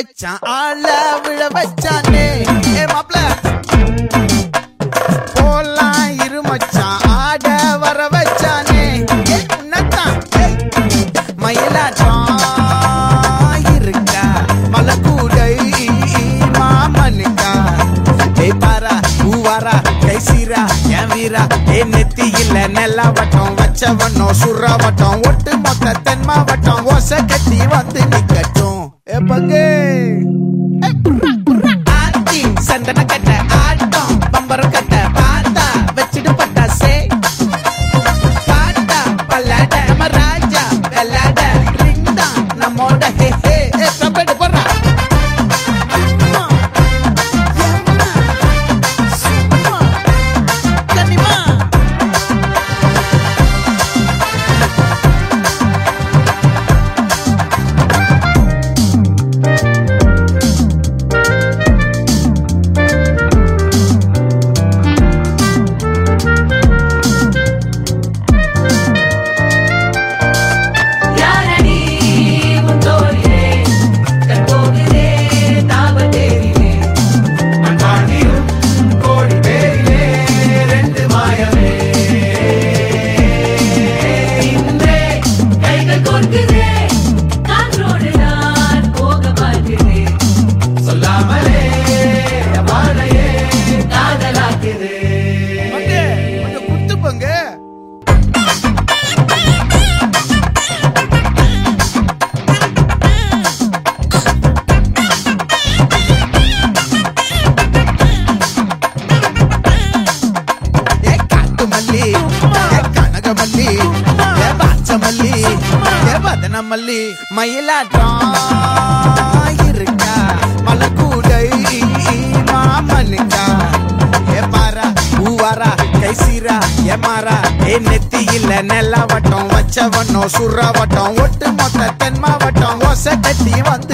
வச்சான் ஆள விழ வச்சானே ஏ மாப்ள போலாம் இரு மச்சான் ஆட வர வச்சானே ஏ உன்னத்தான் ஏய். மயிலாட்டம் இருக்கா மலக்கூடை மாமனுக்கா ஏய் பாரா பூவாரா கைசீரா என் வீரா ஏ நெத்தி இல்ல நெல்லா வட்டம் வச்சவனோ சுறா வட்டம் ஒட்டு மொத்த தென் மாவட்டம் ஓசை கட்டி வந்து நிக்கட்டும் ஏ பங்கே ஏய், புர்ரா, புர்ரா. ஆத்தி சந்தன கட்ட ஆட்டம் பம்பரம் கட்ட பார்த்தா வச்சிடு பட்டாசே பாட்டா பல்லாட நம்ம ராஜா வெள்ளாட ரிங் தான் நம்மோட ஹே ஹே ஏ சப்பேடு போடுறா அம்மா, எம்மா, சும்மா, கனிமா. யாரடி முத்தோரிலே கற்போகிலே தாபத்தேரிலே மண்பாண்டியும் கோடி பேரிலே ரெண்டு மாயமே இன்றே கைகள் கோர்க்குதே காற்றோடு நான் போக பார்க்கிறேன் சொல்லாமலே வாழையே காதலாக்குது பங்கு, கொஞ்சம் குத்து பங்கு. ஏ காட்டு மல்லி ஏ கனகமல்லி ஏ பாச்சமல்லி ஏ வதன மல்லி மயிலாட்டம் இருக்கா மலக்கூடை மாமனுக்கா ஏ பாரா பூவாரா கைசீரா ஏ மாறா ஏ நெத்தி இல்ல நெல்லா வட்டம் வச்சவனோ சுறா வட்டம் ஒட்டு மொத்த தென் மாவட்டம் ஓசை கட்டி வந்து